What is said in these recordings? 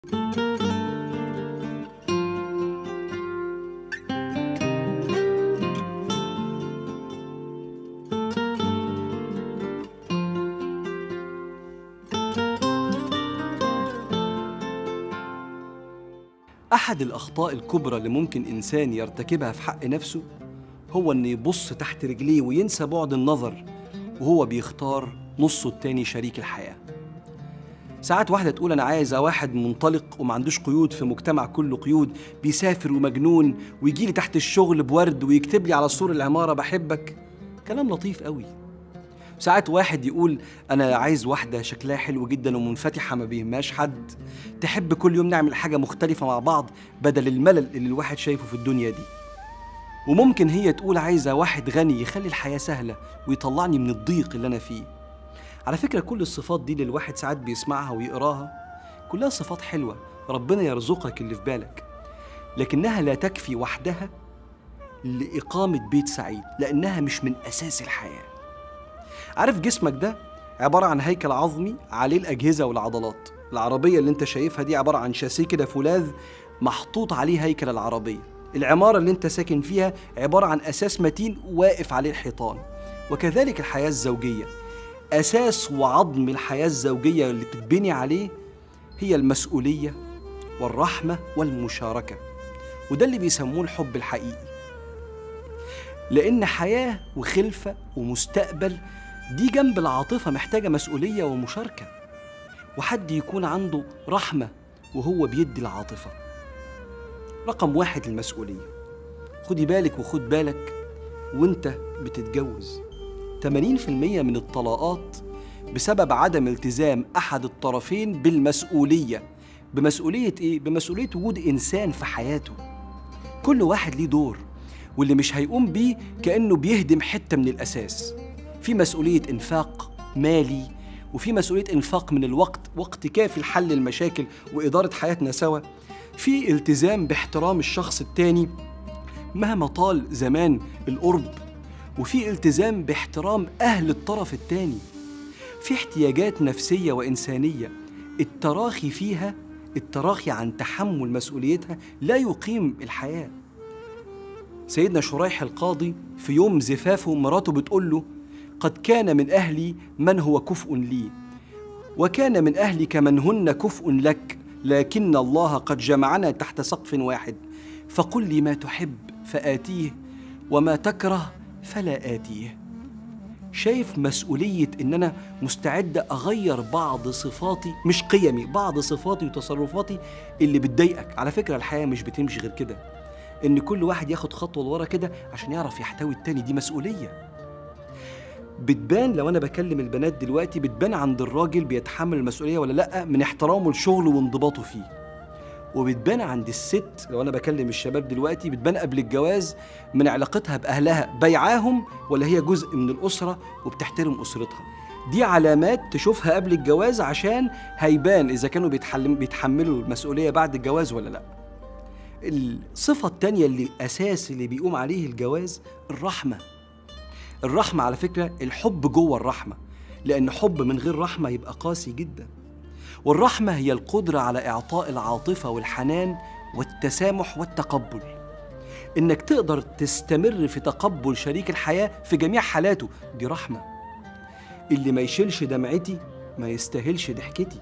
أحد الأخطاء الكبرى اللي ممكن إنسان يرتكبها في حق نفسه هو إنه يبص تحت رجليه وينسى بعد النظر وهو بيختار نصه التاني شريك الحياة ساعات واحدة تقول أنا عايزة واحد منطلق وما عندوش قيود في مجتمع كله قيود بيسافر ومجنون ويجي لي تحت الشغل بورد ويكتب لي على سور العمارة بحبك كلام لطيف قوي ساعات واحد يقول انا عايز واحده شكلها حلو جدا ومنفتحه ما بيهمهاش حد تحب كل يوم نعمل حاجه مختلفه مع بعض بدل الملل اللي الواحد شايفه في الدنيا دي وممكن هي تقول عايزه واحد غني يخلي الحياه سهله ويطلعني من الضيق اللي انا فيه على فكره كل الصفات دي اللي الواحد ساعات بيسمعها ويقراها كلها صفات حلوه ربنا يرزقك اللي في بالك لكنها لا تكفي وحدها لاقامه بيت سعيد لانها مش من اساس الحياه عارف جسمك ده عبارة عن هيكل عظمي عليه الأجهزة والعضلات العربية اللي انت شايفها دي عبارة عن شاسيه كده فولاذ محطوط عليه هيكل العربية العمارة اللي انت ساكن فيها عبارة عن أساس متين واقف عليه الحيطان وكذلك الحياة الزوجية أساس وعظم الحياة الزوجية اللي بتتبني عليه هي المسؤولية والرحمة والمشاركة وده اللي بيسموه الحب الحقيقي لأن حياة وخلفة ومستقبل دي جنب العاطفة محتاجة مسؤولية ومشاركة وحد يكون عنده رحمة وهو بيدي العاطفة رقم واحد المسؤولية خدي بالك وخد بالك وانت بتتجوز 80% من الطلاقات بسبب عدم التزام أحد الطرفين بالمسؤولية بمسؤولية إيه؟ بمسؤولية وجود إنسان في حياته كل واحد ليه دور واللي مش هيقوم بيه كأنه بيهدم حتة من الأساس في مسؤولية إنفاق مالي وفي مسؤولية إنفاق من الوقت وقت كافي لحل المشاكل وإدارة حياتنا سوا في التزام باحترام الشخص التاني مهما طال زمان القرب وفي التزام باحترام أهل الطرف التاني في احتياجات نفسية وإنسانية التراخي فيها التراخي عن تحمل مسؤوليتها لا يقيم الحياه سيدنا شريح القاضي في يوم زفافه مراته بتقول له قد كان من أهلي من هو كفء لي وكان من أهلك من هن كفء لك لكن الله قد جمعنا تحت سقف واحد فقل لي ما تحب فآتيه وما تكره فلا آتيه شايف مسؤولية إن أنا مستعد أغير بعض صفاتي مش قيمي بعض صفاتي وتصرفاتي اللي بتضايقك على فكرة الحياة مش بتمشي غير كده ان كل واحد ياخد خطوه لورا كده عشان يعرف يحتوي التاني دي مسؤوليه بتبان لو انا بكلم البنات دلوقتي بتبان عند الراجل بيتحمل المسؤوليه ولا لا من احترامه لشغله وانضباطه فيه وبتبان عند الست لو انا بكلم الشباب دلوقتي بتبان قبل الجواز من علاقتها باهلها بيعاهم ولا هي جزء من الاسره وبتحترم اسرتها دي علامات تشوفها قبل الجواز عشان هيبان اذا كانوا بيتحملوا المسؤوليه بعد الجواز ولا لا الصفة التانية اللي أساس اللي بيقوم عليه الجواز الرحمة الرحمة على فكرة الحب جوه الرحمة لأن حب من غير رحمة يبقى قاسي جدا والرحمة هي القدرة على إعطاء العاطفة والحنان والتسامح والتقبل إنك تقدر تستمر في تقبل شريك الحياة في جميع حالاته دي رحمة اللي ما يشيلش دمعتي ما يستاهلش ضحكتي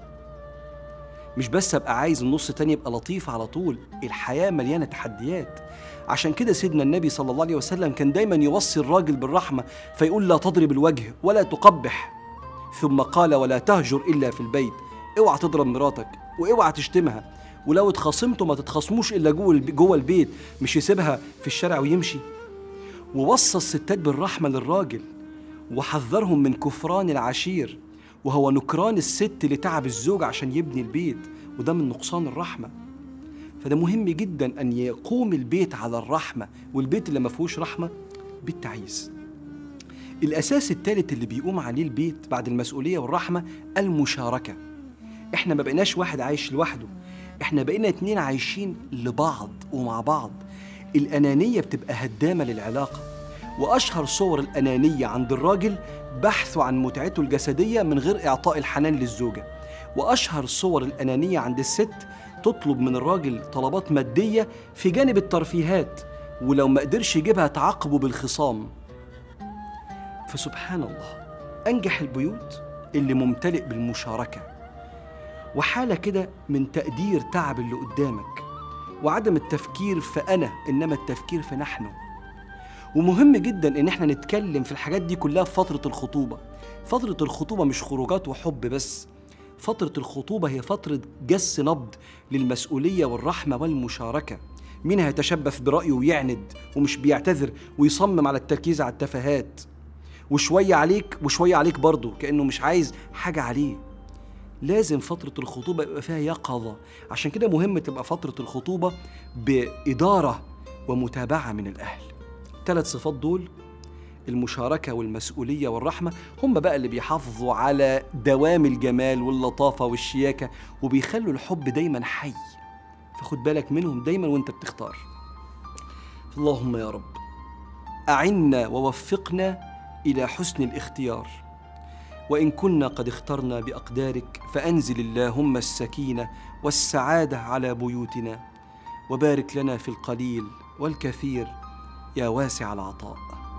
مش بس ابقى عايز النص التاني يبقى لطيف على طول الحياه مليانه تحديات عشان كده سيدنا النبي صلى الله عليه وسلم كان دايما يوصي الراجل بالرحمه فيقول لا تضرب الوجه ولا تقبح ثم قال ولا تهجر الا في البيت اوعى تضرب مراتك واوعى تشتمها ولو اتخاصمتوا ما تتخاصموش الا جوه جوه البيت مش يسيبها في الشارع ويمشي ووصى الستات بالرحمه للراجل وحذرهم من كفران العشير وهو نكران الست لتعب الزوج عشان يبني البيت وده من نقصان الرحمه فده مهم جدا ان يقوم البيت على الرحمه والبيت اللي ما فيهوش رحمه بيت تعيس الاساس الثالث اللي بيقوم عليه البيت بعد المسؤوليه والرحمه المشاركه احنا ما بقيناش واحد عايش لوحده احنا بقينا اتنين عايشين لبعض ومع بعض الانانيه بتبقى هدامه للعلاقه واشهر صور الانانيه عند الراجل بحثه عن متعته الجسديه من غير اعطاء الحنان للزوجه واشهر صور الانانيه عند الست تطلب من الراجل طلبات مادية في جانب الترفيهات ولو ما قدرش يجيبها تعاقبه بالخصام فسبحان الله أنجح البيوت اللي ممتلئ بالمشاركة وحالة كده من تقدير تعب اللي قدامك وعدم التفكير في أنا إنما التفكير في نحن ومهم جدا إن احنا نتكلم في الحاجات دي كلها في فترة الخطوبة فترة الخطوبة مش خروجات وحب بس فترة الخطوبة هي فترة جس نبض للمسؤولية والرحمة والمشاركة مين هيتشبث برأيه ويعند ومش بيعتذر ويصمم على التركيز على التفاهات وشوية عليك وشوية عليك برضه كأنه مش عايز حاجة عليه لازم فترة الخطوبة يبقى فيها يقظة عشان كده مهم تبقى فترة الخطوبة بإدارة ومتابعة من الأهل ثلاث صفات دول المشاركة والمسؤولية والرحمة هم بقى اللي بيحافظوا على دوام الجمال واللطافة والشياكة وبيخلوا الحب دايما حي فخد بالك منهم دايما وانت بتختار اللهم يا رب أعنا ووفقنا إلى حسن الاختيار وإن كنا قد اخترنا بأقدارك فأنزل اللهم السكينة والسعادة على بيوتنا وبارك لنا في القليل والكثير يا واسع العطاء